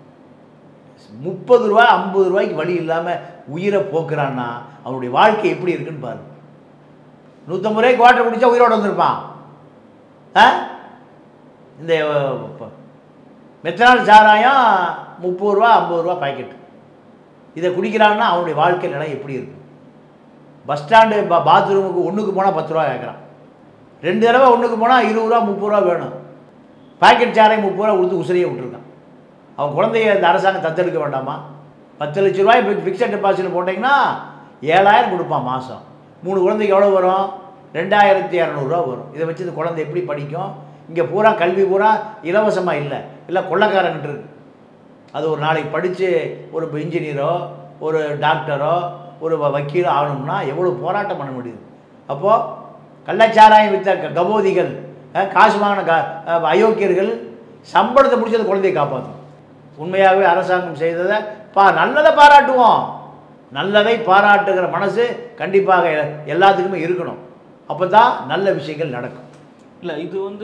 S1: முப்பது ரூபாய் ஐம்பது ரூபாய்க்கு வழி இல்லாமல் உயிரை போக்குறான்னா அவனுடைய வாழ்க்கை எப்படி இருக்குன்னு பாரு நூற்றம்பது ரூபாய்க்கு வாட்டர் குடிச்சா உயிரோட வந்திருப்பான் ஆ இந்த அஹ், ப- மெத்தனால் சாராயம் முப்பது ரூபா ஐம்பது ரூபா பாக்கெட் இதை குடிக்கிறான்னா அவனுடைய வாழ்க்கை நிலை எப்படி இருக்கும் பஸ் ஸ்டாண்டு பா பாத்ரூமுக்கு ஒன்றுக்கு போனால் பத்து ரூபா கேட்குறான் ரெண்டு தடவை ஒன்றுக்கு போனால் இருபது ரூபா முப்பது ரூபா வேணும் பாக்கெட் சாராயம் முப்பது ரூபா கொடுத்து உசிரியே விட்டுருக்கான் அவன் குழந்தைய இந்த அரசாங்கம் தத்தெடுக்க வேண்டாமா பத்து லட்ச ரூபாய் ஃபிக்ஸட் டெபாசிட் போட்டிங்கன்னா ஏழாயிரம் கொடுப்பான் மாதம் மூணு குழந்தைக்கு எவ்வளோ வரும் ரெண்டாயிரத்தி இரநூறுவா வரும் இதை வச்சு இந்த குழந்தை எப்படி படிக்கும் இங்கே பூரா கல்வி பூரா இலவசமாக இல்லை இல்லை கொள்ளக்காரங்கிட்ட இருக்கு அது ஒரு நாளைக்கு படித்து ஒரு இன்ஜினியரோ ஒரு டாக்டரோ ஒரு வ- வக்கீலோ ஆகணும்னா எவ்வளோ போராட்டம் பண்ண முடியுது அப்போது கள்ளச்சாராயம் வித்த க- கபோதிகள் அஹ், காசு வாங்கின க அஹ், அயோக்கியர்கள் சம்பளத்தை முடிச்சு அந்த குழந்தையை காப்பாற்றும் உண்மையாகவே அரசாங்கம் செய்ததை பா நல்லதை பாராட்டுவோம் நல்லதை பாராட்டுகிற மனசு கண்டிப்பாக எ- எல்லாத்துக்குமே இருக்கணும் அப்போ தான் நல்ல விஷயங்கள் நடக்கும்
S2: இல்லை இது வந்து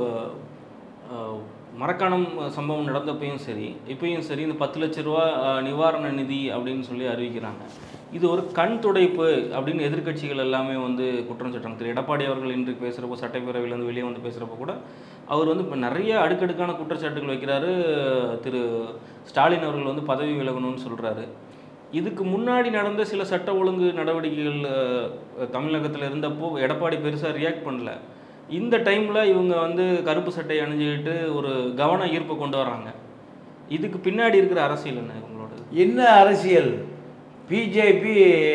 S2: அஹ், மரக்காணம் சம்பவம் நடந்தப்பையும் சரி இப்பயும் சரி இந்த பத்து லட்ச ரூபா அஹ், நிவாரண நிதி அப்படின்னு சொல்லி அறிவிக்கிறாங்க இது ஒரு கண் துடைப்பு அப்படின்னு எதிர்க்கட்சிகள் எல்லாமே வந்து குற்றம் சாட்டுறாங்க திரு எடப்பாடி அவர்கள் இன்று பேசுகிறப்போ சட்டப்பேரவையிலேருந்து வெளியே வந்து பேசுகிறப்போ கூட அவர் வந்து இப்போ நிறைய அடுக்கடுக்கான குற்றச்சாட்டுகள் வைக்கிறாரு திரு ஸ்டாலின் அவர்கள் வந்து பதவி விலகணும்னு சொல்கிறாரு இதுக்கு முன்னாடி நடந்த சில சட்ட ஒழுங்கு நடவடிக்கைகள் அஹ், தமிழகத்தில் இருந்தப்போ எடப்பாடி பெருசாக ரியாக்ட் பண்ணல இந்த டைமில் இவங்க வந்து கருப்பு சட்டை அணிஞ்சுக்கிட்டு ஒரு கவன ஈர்ப்பை கொண்டு வராங்க இதுக்கு பின்னாடி இருக்கிற அரசியல் என்ன உங்களோட
S1: என்ன அரசியல் பிஜேபி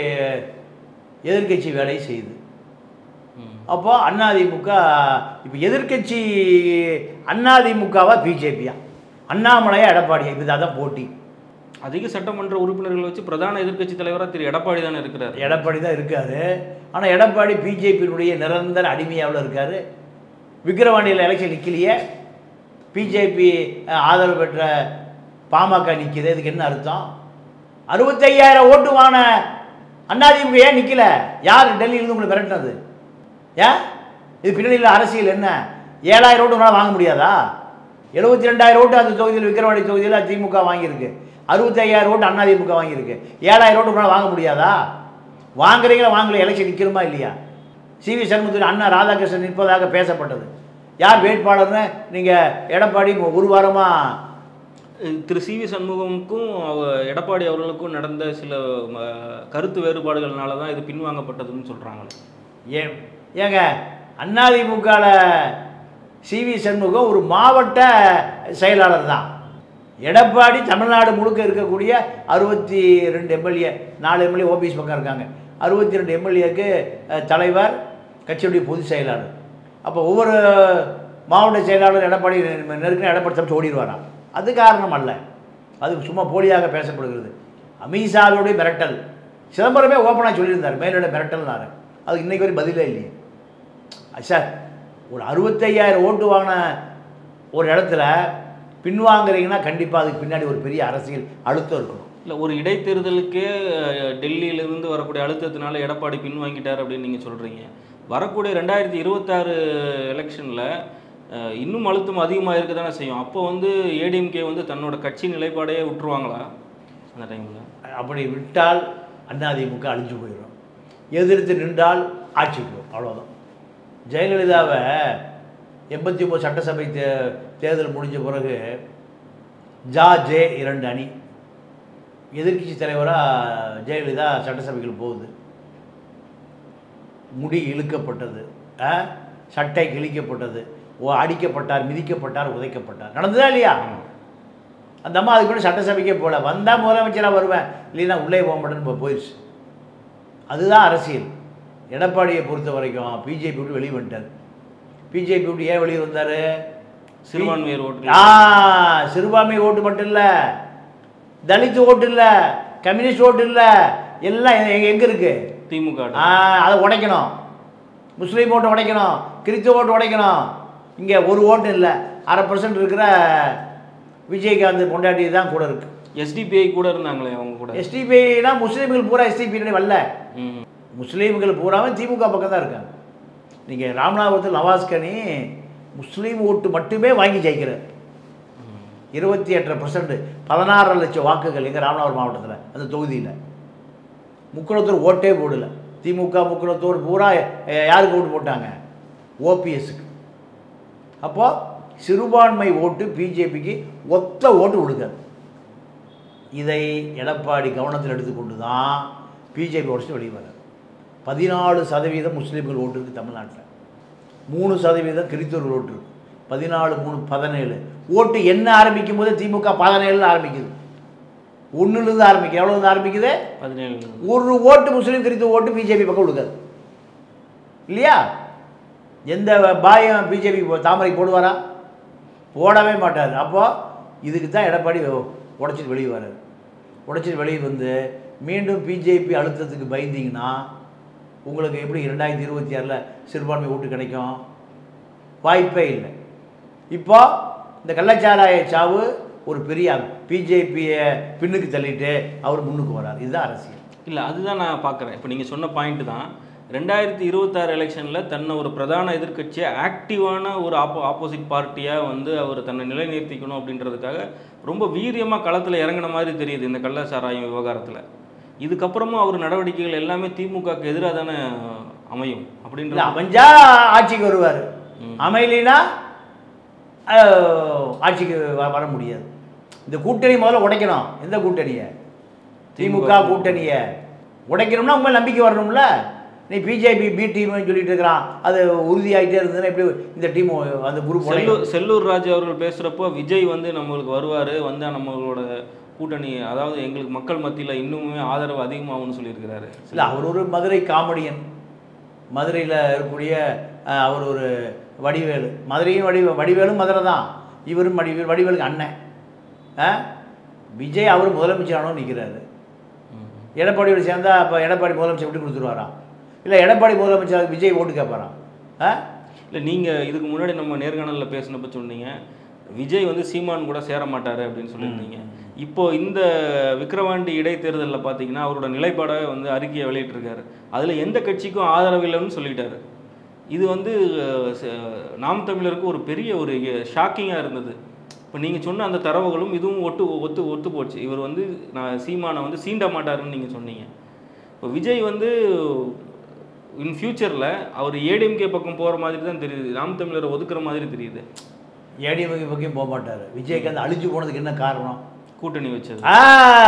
S1: எதிர்க்கட்சி வேலை செய்யுது
S2: ம்.
S1: அப்போ அதிமுக இப்போ எதிர்க்கட்சி அதிமுகவா பிஜேபியா அண்ணாமலையா எடப்பாடியா இப்போ அதான் போட்டி
S2: அதிக சட்டமன்ற உறுப்பினர்கள் வச்சு பிரதான எதிர்க்கட்சி தலைவராக திரு எடப்பாடி தானே இருக்கிறார்
S1: எடப்பாடி தான் இருக்காரு ஆனால் எடப்பாடி பிஜேபியினுடைய நிரந்தர அடிமையாவில் இருக்காரு விக்கிரவாண்டியில் எலெக்ஷன் நிற்கலையே பிஜேபி ஆதரவு பெற்ற பாமக நிற்கிது இதுக்கு என்ன அர்த்தம் அறுபத்தையாயிரம் ஓட்டு வாங்கின அதிமுக ஏன் நிற்கல யார் டெல்லியிலேருந்து உங்களை மிரட்டினது ஏன் இது பின்னணியில் அரசியல் என்ன ஏழாயிரம் ஓட்டு உங்களால் வாங்க முடியாதா எழுபத்தி ரெண்டாயிரம் ஓட்டு அந்த தொகுதியில் விக்கிரவாண்டி தொகுதியில் திமுக வாங்கியிருக்கு அறுபத்தையாயிரம் ஓட்டு அதிமுக வாங்கியிருக்கு ஏழாயிரம் ஓட்டு உங்களால் வாங்க முடியாதா வாங்குறீங்களா வாங்கல எலெக்ஷன் நிற்கிறோமா இல்லையா சி வி சண்முகத்தில் அண்ணா ராதாகிருஷ்ணன் நிற்பதாக பேசப்பட்டது யார் வேட்பாளர்னு நீங்கள் எடப்பாடி ஒரு வாரமாக
S2: திரு சி வி சண்முகமுக்கும் அவ- எடப்பாடி அவர்களுக்கும் நடந்த சில ம, கருத்து வேறுபாடுகள்னால தான் இது பின்வாங்கப்பட்டதுன்னு சொல்கிறாங்க
S1: ஏன் ஏங்க அதிமுகவில் சி வி சண்முகம் ஒரு மாவட்ட செயலாளர் தான் எடப்பாடி தமிழ்நாடு முழுக்க இருக்கக்கூடிய அறுபத்தி ரெண்டு எம்எல்ஏ நாலு எம்எல்ஏ ஓபிஎஸ் பக்கம் இருக்காங்க அறுபத்தி ரெண்டு எம்எல்ஏக்கு தலைவர் கட்சியுடைய பொதுச் செயலாளர் அப்போ ஒவ்வொரு மாவட்ட செயலாளர் எடப்பாடி நெருக்கின எடப்பாடி தப்பிச்சு ஓடிடுவாராம் அது காரணம் அல்ல அது சும்மா போலியாக பேசப்படுகிறது அமித்ஷாவுடைய மிரட்டல் சிதம்பரமே ஓப்பனாக சொல்லியிருந்தார் மேலிட மிரட்டல்னாரு அது இன்னைக்கு வரை பதிலே இல்லையே சார் ஒரு அறுபத்தையாயிரம் ஓட்டு வாங்கின ஒரு இடத்துல பின்வாங்குறீங்கன்னா கண்டிப்பாக அதுக்கு பின்னாடி ஒரு பெரிய அரசியல் அழுத்தம் இருக்கணும்
S2: இல்லை ஒரு இடைத்தேர்தலுக்கே அஹ், டெல்லியிலிருந்து வரக்கூடிய அழுத்தத்தினால எடப்பாடி பின்வாங்கிட்டார் அப்படின்னு நீங்கள் சொல்கிறீங்க வரக்கூடிய ரெண்டாயிரத்தி இருபத்தாறு எலெக்ஷனில் இன்னும் அழுத்தம் அதிகமாக இருக்க தானே செய்யும் அப்போ வந்து ஏடிஎம்கே வந்து தன்னோட கட்சி நிலைப்பாடையே விட்டுருவாங்களா அந்த டைமில்
S1: அப்படி விட்டால் அதிமுக அழிஞ்சு போயிடும் எதிர்த்து நின்றால் ஆட்சிக்கு வரும் அவ்வளோதான் ஜெயலலிதாவை எண்பத்தி ஒம்பது சட்டசபை தே தேர்தல் முடிஞ்ச பிறகு ஜா ஜே இரண்டு அணி எதிர்க்கட்சி தலைவராக ஜெயலலிதா சட்டசபைகள் போகுது முடி இழுக்கப்பட்டது ஆ? சட்டை கிழிக்கப்பட்டது ஓ அடிக்கப்பட்டார் மிதிக்கப்பட்டார் உதைக்கப்பட்டார் நடந்ததா இல்லையா அந்த அம்மா அதுக்கு முன்னாடி சட்டசபைக்கே போகல வந்தால் முதலமைச்சராக வருவேன் இல்லைன்னா உள்ளே போக மாட்டேன்னு இப்போ போயிடுச்சு அதுதான் அரசியல் எடப்பாடியை பொறுத்த வரைக்கும் பிஜேபி விட்டு வெளியே வந்துட்டார் பிஜேபி விட்டு ஏன் வெளியே வந்தார்
S2: சிறுபான்மையர் ஓட்டு
S1: ஆ சிறுபான்மை ஓட்டு மட்டும் இல்லை தலித் ஓட்டு இல்லை கம்யூனிஸ்ட் ஓட்டு இல்லை எல்லாம் எங்கே எங்கே இருக்குது
S2: திமுக
S1: ஆ அதை உடைக்கணும் முஸ்லீம் ஓட்டு உடைக்கணும் கிறிஸ்துவ ஓட்டு உடைக்கணும் இங்கே ஒரு ஓட்டு இல்லை அரை பர்சன்ட் இருக்கிற விஜயகாந்த் பொண்டாட்டி தான் கூட இருக்கு
S2: எஸ்டிபிஐ கூட இருந்தாங்களே அவங்க கூட
S1: எஸ்டிபினா முஸ்லீம்கள் பூரா எஸ்டிபி வரல
S2: ம்.
S1: முஸ்லீம்கள் பூராவும் திமுக பக்கம் தான் இருக்காங்க நீங்கள் ராமநாதபுரத்தில் நவாஸ்கனி முஸ்லீம் ஓட்டு மட்டுமே வாங்கி ஜெயிக்கிறார் இருபத்தி எட்டரை பர்சன்ட் பதினாறரை லட்சம் வாக்குகள் எங்கள் ராமநாதபுரம் மாவட்டத்தில் அந்த தொகுதியில் முக்குளத்தூர் ஓட்டே போடல திமுக முக்குளத்தூர் பூரா அஹ், யாருக்கு ஓட்டு போட்டாங்க ஓபிஎஸ்க்கு அப்போது சிறுபான்மை ஓட்டு பிஜேபிக்கு ஒத்த ஓட்டு கொடுக்காது இதை எடப்பாடி கவனத்தில் எடுத்துக்கொண்டு தான் பிஜேபி உடச்சு வெளியே வராது பதினாலு சதவீதம் முஸ்லீம்கள் ஓட்டு இருக்குது தமிழ்நாட்டில் மூணு சதவீதம் கிறிஸ்தவர்கள் ஓட்டு இருக்கு பதினாலு மூணு பதினேழு ஓட்டு என்ன ஆரம்பிக்கும் போது திமுக பதினேழுல ஆரம்பிக்குது ஒன்றுலேருந்து ஆரம்பிக்குது எவ்வளோருந்து ஆரம்பிக்குது
S2: பதினேழு
S1: ஒரு ஓட்டு முஸ்லீம் கிறிஸ்துவ ஓட்டு பிஜேபி பக்கம் கொடுக்காது இல்லையா எந்த பாயம் பிஜேபி தாமரை போடுவாரா போடவே மாட்டார் அப்போ இதுக்கு தான் எடப்பாடி உடச்சிட்டு வெளியே வராரு உடச்சிட்டு வெளியே வந்து மீண்டும் பிஜேபி அழுத்தத்துக்கு பயந்தீங்கன்னா உங்களுக்கு எப்படி ரெண்டாயிரத்தி இருபத்தி ஆறில் சிறுபான்மை ஓட்டு கிடைக்கும் வாய்ப்பே இல்லை இப்போ இந்த கள்ளச்சாராய சாவு ஒரு பெரிய பிஜேபியை பின்னுக்கு தள்ளிட்டு அவர் முன்னுக்கு வரார் இதுதான் அரசியல்
S2: இல்லை அதுதான் நான் பார்க்குறேன் இப்போ நீங்கள் சொன்ன பாயிண்ட் தான் ரெண்டாயிரத்தி இருபத்தாறு எலெக்ஷனில் தன்னை ஒரு பிரதான எதிர்க்கட்சியை ஆக்டிவான ஒரு ஆப்போ ஆப்போசிட் பார்ட்டியாக வந்து அவர் தன்னை நிலைநிறுத்திக்கணும் அப்படின்றதுக்காக ரொம்ப வீரியமாக களத்தில் இறங்கின மாதிரி தெரியுது இந்த கள்ள சாராயம் விவகாரத்தில் இதுக்கப்புறமும் அவர் நடவடிக்கைகள் எல்லாமே திமுகக்கு எதிராக தானே அமையும்
S1: இல்லை
S2: அப்படின்ற
S1: அமைஞ்சா ஆட்சிக்கு வருவார் அமையலினா அஹ், ஆட்சிக்கு வ- வர முடியாது இந்த கூட்டணி முதல்ல உடைக்கணும் எந்த கூட்டணியை திமுக கூட்டணியை உடைக்கணும்னா உங்க மேல நம்பிக்கை வரணும்ல நீ பிஜேபி பி டீம்னு சொல்லிட்டு இருக்கிறான் அது உறுதியாயிட்டே இருந்ததுன்னா எப்படி இந்த டீம் அந்த குரூப்
S2: செல்லூர் செல்லூர் ராஜு அவர்கள் பேசுகிறப்போ விஜய் வந்து நம்மளுக்கு வருவார் வந்தால் நம்மளோட கூட்டணி அதாவது எங்களுக்கு மக்கள் மத்தியில் இன்னுமே ஆதரவு அதிகமாகும்னு சொல்லியிருக்கிறாரு
S1: இல்லை அவர் ஒரு மதுரை காமெடியன் மதுரையில் இருக்கக்கூடிய அஹ், அவர் ஒரு வடிவேலு மதுரையும் வடி வடிவேலும் மதுரை தான் இவரும் வடிவேல் வடிவேலுக்கு அண்ணன் ஆ? விஜய் அவர் முதலமைச்சர் ஆனோன்னு நிற்கிறாரு எடப்பாடியோட சேர்ந்தா அப்போ எடப்பாடி முதலமைச்சர் விட்டு கொடுத்துருவாரா இல்லை எடப்பாடி முதலமைச்சர் விஜய் ஓட்டு கேட்பாராம் ஆ
S2: இல்லை நீங்கள் இதுக்கு முன்னாடி நம்ம நேர்காணலில் பேசினப்ப சொன்னீங்க விஜய் வந்து சீமான் கூட சேர மாட்டார் அப்படின்னு சொல்லியிருந்தீங்க இப்போ இந்த விக்கிரவாண்டி இடைத்தேர்தலில் பார்த்தீங்கன்னா அவரோட நிலைப்பாடை வந்து அறிக்கையை வெளியிட்டிருக்காரு அதில் எந்த கட்சிக்கும் ஆதரவு இல்லைன்னு சொல்லிட்டாரு இது வந்து அஹ், ச- நாம் தமிழருக்கு ஒரு பெரிய ஒரு ஷாக்கிங்காக இருந்தது இப்போ நீங்கள் சொன்ன அந்த தரவுகளும் இதுவும் ஒட்டு ஒத்து ஒத்து போச்சு இவர் வந்து நான் சீமானை வந்து சீண்ட மாட்டாருன்னு நீங்கள் சொன்னீங்க இப்போ விஜய் வந்து இன் ஃபியூச்சரில் அவர் ஏடிஎம்கே பக்கம் போகிற மாதிரி தான் தெரியுது நாம் தமிழரை ஒதுக்குற மாதிரி தெரியுது
S1: ஏடிஎம்கே பக்கம் போக மாட்டார் விஜய்க்கு அழிஞ்சு போனதுக்கு என்ன காரணம்
S2: கூட்டணி வச்சது
S1: ஆ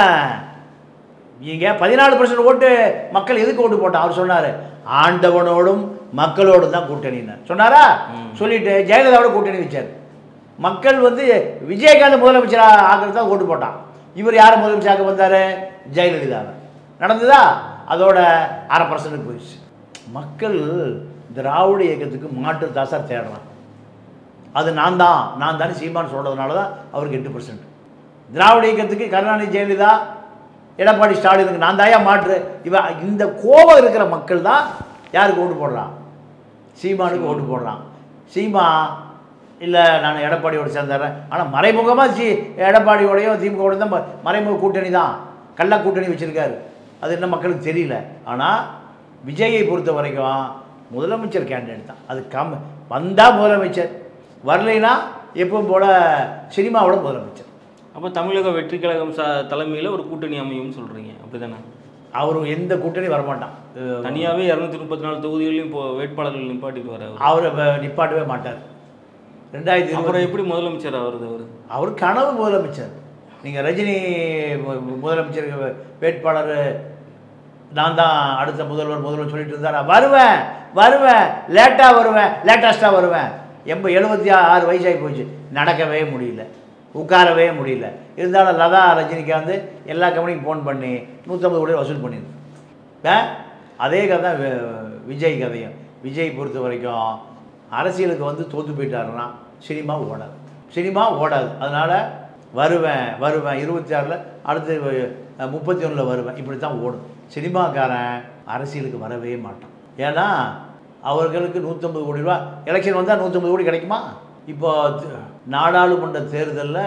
S1: இங்க பதினாலு பர்சன்ட் ஓட்டு மக்கள் எதுக்கு ஓட்டு போட்டான் அவர் சொன்னார் ஆண்டவனோடும் மக்களோடும் தான் கூட்டணின்னு சொன்னாரா சொல்லிட்டு ஜெயலலிதாவோட கூட்டணி வச்சார் மக்கள் வந்து விஜயகாந்த் முதலமைச்சர் ஆகிறது தான் ஓட்டு போட்டான் இவர் யாரை முதலமைச்சராக வந்தார் ஜெயலலிதாவை நடந்ததா அதோட அரை பர்சன்ட் போயிடுச்சு மக்கள் திராவிட இயக்கத்துக்கு மாற்று தான் சார் தேடுறான் அது நான் தான் நான் தானே சீமான் சொல்கிறதுனால தான் அவருக்கு எட்டு பர்சன்ட் திராவிட இயக்கத்துக்கு கருணாநிதி ஜெயலலிதா எடப்பாடி ஸ்டாலினுக்கு நான் தாயா மாற்று இவ இந்த கோபம் இருக்கிற மக்கள் தான் யாருக்கு ஓட்டு போடுறான் சீமானுக்கு ஓட்டு போடுறான் சீமா இல்லை நான் எடப்பாடியோட சேர்ந்துடுறேன் ஆனால் மறைமுகமாக சி எடப்பாடியோடையும் திமுகவோட தான் ம- மறைமுக கூட்டணி தான் கள்ள கூட்டணி வச்சுருக்காரு அது இன்னும் மக்களுக்கு தெரியல ஆனால் விஜயை பொறுத்த வரைக்கும் முதலமைச்சர் கேண்டிடேட் தான் அது கம் வந்தால் முதலமைச்சர் வரலைன்னா எப்பவும் போல் சினிமாவோட முதலமைச்சர்
S2: அப்போ தமிழக வெற்றி கழகம் ச தலைமையில் ஒரு கூட்டணி அமையும்னு சொல்கிறீங்க அப்படி தானே
S1: அவர் எந்த கூட்டணி வரமாட்டான் அஹ்
S2: தனியாகவே இரநூத்தி முப்பத்தி நாலு தொகுதிகளையும் இப்போ வேட்பாளர்கள் நிப்பாட்டிட்டு வர
S1: அவர் வ- நிப்பாட்டவே மாட்டார் ரெண்டாயிரத்தி
S2: அப்புறம்
S1: இருபது
S2: எப்படி முதலமைச்சர் ஆகுறது அவர்
S1: அவர் கனவு முதலமைச்சர் நீங்கள் ரஜினி மு- முதலமைச்சர் வே- வேட்பாளர் நான் தான் அடுத்த முதல்வர் முதல்வர் சொல்லிட்டு இருந்தாரா வருவேன் வருவேன் லேட்டாக வருவேன் லேட்டஸ்ட்டாக வருவேன் எண்ப எழுபத்தி ஆறு வயசாகி போச்சு நடக்கவே முடியல உட்காரவே முடியல இருந்தாலும் லதா ரஜினிகாந்த் எல்லா கம்பெனிக்கும் ஃபோன் பண்ணி நூற்றம்பது கோடி வசூல் பண்ணியிருக்கு ஆ? அதே கதை தான் வி- விஜய் கதையும் விஜய் பொறுத்த வரைக்கும் அரசியலுக்கு வந்து தோற்று போயிட்டாருன்னா சினிமா ஓடாது சினிமா ஓடாது அதனால் வருவேன் வருவேன் இருபத்தி ஆறில் அடுத்து முப்பத்தி ஒன்றில் வருவேன் இப்படி தான் ஓடும் சினிமாக்காரன் அரசியலுக்கு வரவே மாட்டான் ஏன்னா அவர்களுக்கு நூற்றம்பது கோடி ரூபா எலெக்ஷன் வந்தால் நூற்றம்பது கோடி கிடைக்குமா இப்போ த- நாடாளுமன்ற தேர்தலில்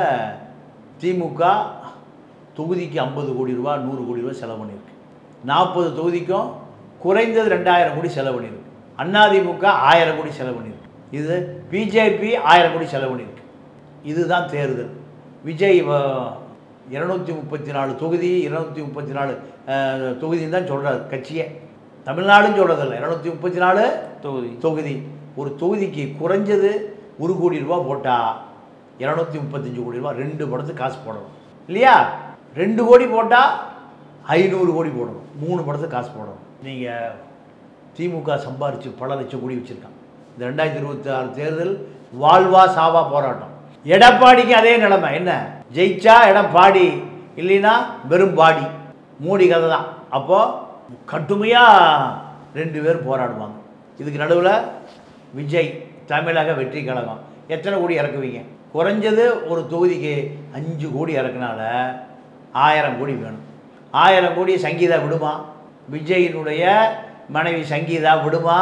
S1: திமுக தொகுதிக்கு ஐம்பது கோடி ரூபா நூறு கோடி ரூபா செலவு பண்ணியிருக்கு நாற்பது தொகுதிக்கும் குறைந்தது ரெண்டாயிரம் கோடி செலவு பண்ணியிருக்கு அதிமுக ஆயிரம் கோடி செலவு பண்ணியிருக்கு இது பிஜேபி ஆயிரம் கோடி செலவு பண்ணியிருக்கு இதுதான் தேர்தல் விஜய் இருநூத்தி முப்பத்தி நாலு தொகுதி இருநூத்தி முப்பத்தி நாலு தொகுதின்னு தான் சொல்கிறார் கட்சியே தமிழ்நாடுன்னு சொல்கிறதில்ல இருநூத்தி முப்பத்தி நாலு
S2: தொகுதி
S1: தொகுதி ஒரு தொகுதிக்கு குறைஞ்சது ஒரு கோடி ரூபா போட்டால் இரநூத்தி முப்பத்தஞ்சு கோடி ரூபா ரெண்டு படத்துக்கு காசு போடணும் இல்லையா ரெண்டு கோடி போட்டால் ஐநூறு கோடி போடணும் மூணு படத்துக்கு காசு போடணும் நீங்கள் திமுக சம்பாரித்து பல லட்சம் கோடி வச்சுருக்கான் இந்த ரெண்டாயிரத்தி இருபத்தி ஆறு தேர்தல் வாழ்வா சாவா போராட்டம் எடப்பாடிக்கு அதே நிலைமை என்ன ஜெயிச்சா எடப்பாடி இல்லைன்னா வெறும் பாடி மூடி கதை தான் அப்போது கடுமையாக ரெண்டு பேர் போராடுவாங்க இதுக்கு நடுவில் விஜய் தமிழக வெற்றி கழகம் எத்தனை கோடி இறக்குவீங்க குறைஞ்சது ஒரு தொகுதிக்கு அஞ்சு கோடி இறக்குனால ஆயிரம் கோடி வேணும் ஆயிரம் கோடி சங்கீதா விடுமா விஜயினுடைய மனைவி சங்கீதா விடுமா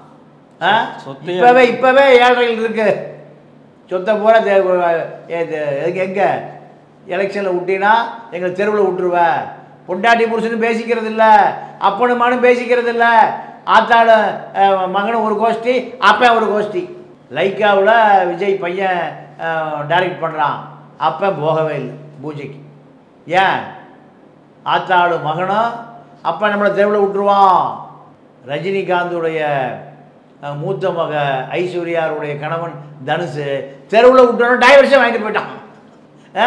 S1: ஆ?
S2: சொத்தையே-
S1: இப்பவே இப்பவே ஏழைகள் இருக்கு சொத்தை பூரா தே- ஏ- தே- எங்க- எங்க எலெக்ஷனில் விட்டீங்கன்னா எங்களை தெருவில் விட்டுருவ பொண்டாட்டி புருஷனும் பேசிக்கிறது இல்ல அப்பனும் மகனும் பேசிக்கிறது இல்ல ஆத்தாள அஹ், மகனும் ஒரு கோஷ்டி அப்பன் ஒரு கோஷ்டி லைக்காவில் விஜய் பையன் டைரக்ட் பண்ணுறான் அப்பன் போகவே இல்லை பூஜைக்கு ஏன் ஆத்தாளு மகனும் அப்போ நம்மளை தெருவில் விட்டுருவான் ரஜினிகாந்துடைய அஹ், மூத்த மக ஐஸ்வர்யாருடைய கணவன் தனுஷு தெருவில் விட்டோன்னு டைவர்ஸே வாங்கிட்டு போயிட்டான் ஆ?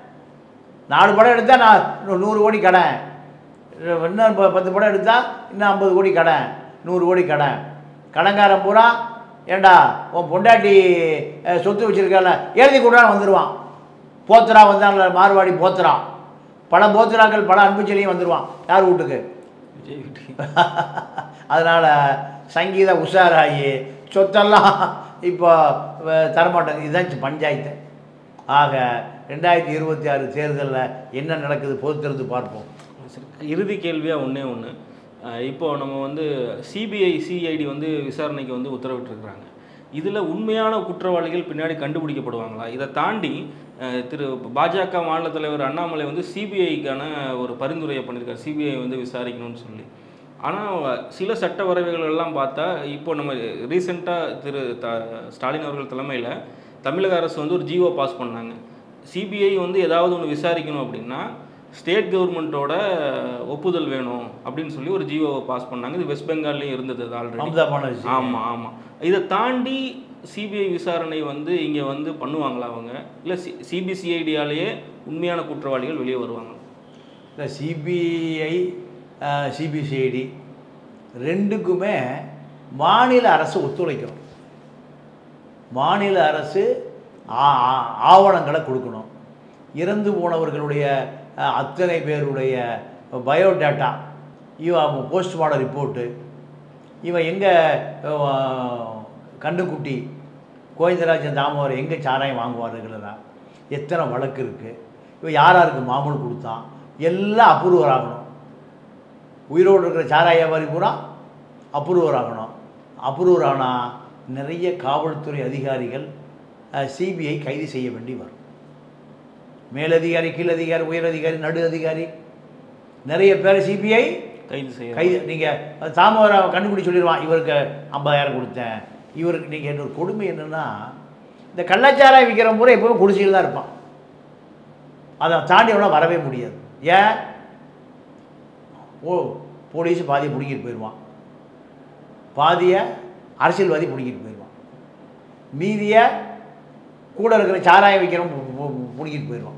S1: நாலு படம் எடுத்தால் நான் இன்னும் நூறு கோடி கடன் இன்னும் ப- பத்து படம் எடுத்தால் இன்னும் ஐம்பது கோடி கடன் நூறு கோடி கடன் கடன்காரன் பூரா ஏண்டா உன் பொண்டாட்டி அஹ், சொத்து வச்சுருக்கல எழுதி கொடுறான்னு வந்துடுவான் போத்துரா வந்தான்ல மார்வாடி போத்துரா பல போத்துராக்கள் பல அன்புச்செலியும் வந்துடுவான் யார் வீட்டுக்கு
S2: விஜய் வீட்டுக்கு
S1: அதனால் சங்கீத உஷாராகி சொத்தெல்லாம் இப்போ அஹ், தரமாட்டாங்க இதுதான் பஞ்சாயத்து ஆக ரெண்டாயிரத்தி இருபத்தி ஆறு தேர்தலில் என்ன நடக்குது பொறுத்திருந்து பார்ப்போம்
S2: சரி, இறுதி கேள்வியாக ஒன்றே ஒன்று இப்போ நம்ம வந்து சிபிஐ சிஐடி வந்து விசாரணைக்கு வந்து உத்தரவிட்டிருக்கிறாங்க இதில் உண்மையான குற்றவாளிகள் பின்னாடி கண்டுபிடிக்கப்படுவாங்களா இதை தாண்டி அஹ், திரு பாஜக மாநில தலைவர் அண்ணாமலை வந்து சிபிஐக்கான ஒரு பரிந்துரையை பண்ணியிருக்காரு சிபிஐ வந்து விசாரிக்கணும்னு சொல்லி ஆனால் சில சட்ட வரைவுகள் எல்லாம் பார்த்தா இப்போ நம்ம ரீசெண்டாக திரு த ஸ்டாலின் அவர்கள் தலைமையில் தமிழக அரசு வந்து ஒரு ஜிஓ பாஸ் பண்ணாங்க சிபிஐ வந்து ஏதாவது ஒன்று விசாரிக்கணும் அப்படின்னா ஸ்டேட் கவர்மெண்ட்டோட ஒப்புதல் வேணும் அப்படின்னு சொல்லி ஒரு ஜிஓவை பாஸ் பண்ணாங்க இது வெஸ்ட் பெங்கால்லையும் இருந்தது அது ஆல்ரெடி
S1: மம்தா பானர்ஜி
S2: ஆமாம் ஆமாம் இதை தாண்டி சிபிஐ விசாரணை வந்து இங்கே வந்து பண்ணுவாங்களா அவங்க இல்லை சி சிபிசிஐடியாலேயே உண்மையான குற்றவாளிகள் வெளியே வருவாங்க
S1: இந்த சிபிஐ சிபிசிஐடி ரெண்டுக்குமே மாநில அரசு ஒத்துழைக்கணும் மாநில அரசு ஆ- ஆ- ஆவணங்களை கொடுக்கணும் இறந்து போனவர்களுடைய அஹ், அத்தனை பேருடைய பயோடேட்டா இவன் போஸ்ட்மார்டம் ரிப்போர்ட்டு இவன் எங்கே கண்ணுக்குட்டி கோவிந்தராஜன் தாமோதர் எங்கே சாராயம் வாங்குவார் ரெகுலராக எத்தனை வழக்கு இருக்குது இவன் யார் யாருக்கு மாமூல் கொடுத்தான் எல்லாம் அப்ரூவர் ஆகணும் உயிரோடு இருக்கிற சாராய வியாபாரி பூரா அப்ரூவர் ஆகணும் அப்ரூவர் ஆனால் நிறைய காவல்துறை அதிகாரிகள் சிபிஐ கைது செய்ய வேண்டி வரும் மேலதிகாரி கீழதிகாரி உயரதிகாரி நடு அதிகாரி நிறைய பேர் சிபிஐ
S2: கைது செய்ய
S1: கைது நீங்கள் தாமோதர கண்டுபிடி சொல்லிடுவான் இவருக்கு ஐம்பதாயிரம் கொடுத்தேன் இவருக்கு நீங்கள் என்னோட கொடுமை என்னென்னா இந்த கள்ளச்சாராயம் விற்கிற முறை எப்பவுமே குடிசையில் தான் இருப்பான் அதை தாண்டி அவனால் வரவே முடியாது ஏன் ஓ போலீஸ் பாதியை பிடிக்கிட்டு போயிடுவான் பாதியை அரசியல்வாதி பிடிக்கிட்டு போயிடுவான் மீதியை கூட இருக்கிற சாராயம் விற்கிறவன் பு- பு- பிடிக்கிட்டு போயிடுவான்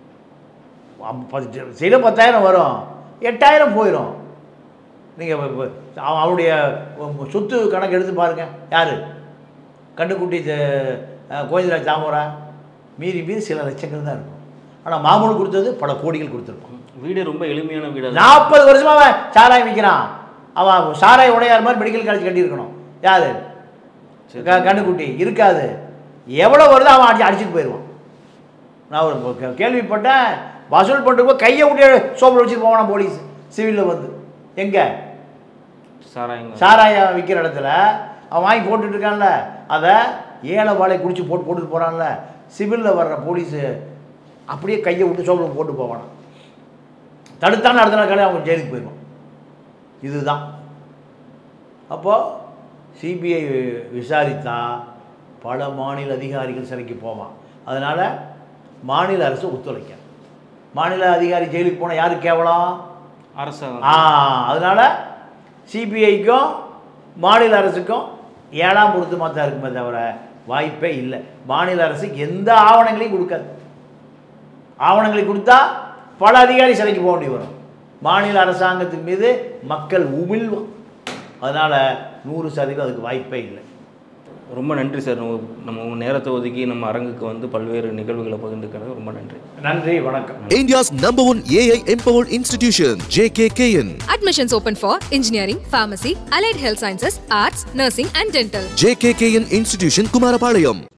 S1: சில பத்தாயிரம் வரும் எட்டாயிரம் போயிடும் நீங்கள் அவனுடைய சொத்து கணக்கு எடுத்து பாருங்க யார் கண்டுக்குட்டி த- அஹ், கோவிந்தராஜ் தாமோரா மீறி மீறி சில லட்சங்கள் தான் இருக்கும் ஆனால் மாமூல் கொடுத்தது பல கோடிகள் கொடுத்துருப்பான்
S2: வீடு ரொம்ப எளிமையான வீடு
S1: நாற்பது வருஷமா அவன் சாராயம் விற்கிறான் அவன் சாராய உடையார் மாதிரி மெடிக்கல் காலேஜ் கட்டியிருக்கணும் யாரு க- கண்ணுக்குட்டி இருக்காது எவ்வளோ வருதோ அவன் அடிச்சு அடிச்சுட்டு போயிடுவான் நான் ஒரு கே- கேள்விப்பட்டேன் வசூல் பண்ணுறப்போ கையை விட்டு சோப்பில் வச்சுட்டு போவானா போலீஸ் சிவிலில் வந்து எங்கே
S2: சாராயங்க
S1: சாராயம் விற்கிற இடத்துல அவன் வாங்கி போட்டுட்டு இருக்கான்ல அதை ஏழை வாழை குடிச்சு போட்டு போட்டுட்டு போகிறான்ல சிவிலில் வர்ற போலீஸு அப்படியே கையை விட்டு சோப்பில் போட்டு போவானா தடுத்தான்னு அடுத்த நாள் காலையில் அவன் ஜெயிலுக்கு போயிடுவான் இதுதான் அப்போது சிபிஐ விசாரித்தா பல மாநில அதிகாரிகள் சிறைக்கு போவான் அதனால் மாநில அரசு ஒத்துழைக்க மாநில அதிகாரி ஜெயிலுக்கு போனால் யாருக்கு கேவலம்
S2: அரசாங்கம்
S1: ஆ அதனால் சிபிஐக்கும் மாநில அரசுக்கும் ஏழாம் பொருத்தமாக தான் இருக்குமே தவிர வாய்ப்பே இல்லை மாநில அரசு எந்த ஆவணங்களையும் கொடுக்காது ஆவணங்களை கொடுத்தா பல அதிகாரி சிறைக்கு போக வேண்டி வரும் மாநில அரசாங்கத்தின் மீது மக்கள் உமிழ்வான் அதனால் நூறு சதவீதம் அதுக்கு வாய்ப்பே இல்லை
S2: ரொம்ப நன்றி சார் நம்ம நம்ம உங்க நேரத்தை ஒதுக்கி நம்ம அரங்குக்கு வந்து பல்வேறு நிகழ்வுகளை பகிர்ந்துக்கிறது ரொம்ப நன்றி
S1: நன்றி வணக்கம்
S3: India's number one AI empowered institution, JKKN.
S4: Admissions open for engineering, pharmacy, allied health sciences, arts, nursing, and dental.
S3: JKKN Institution, Kumarapalayam.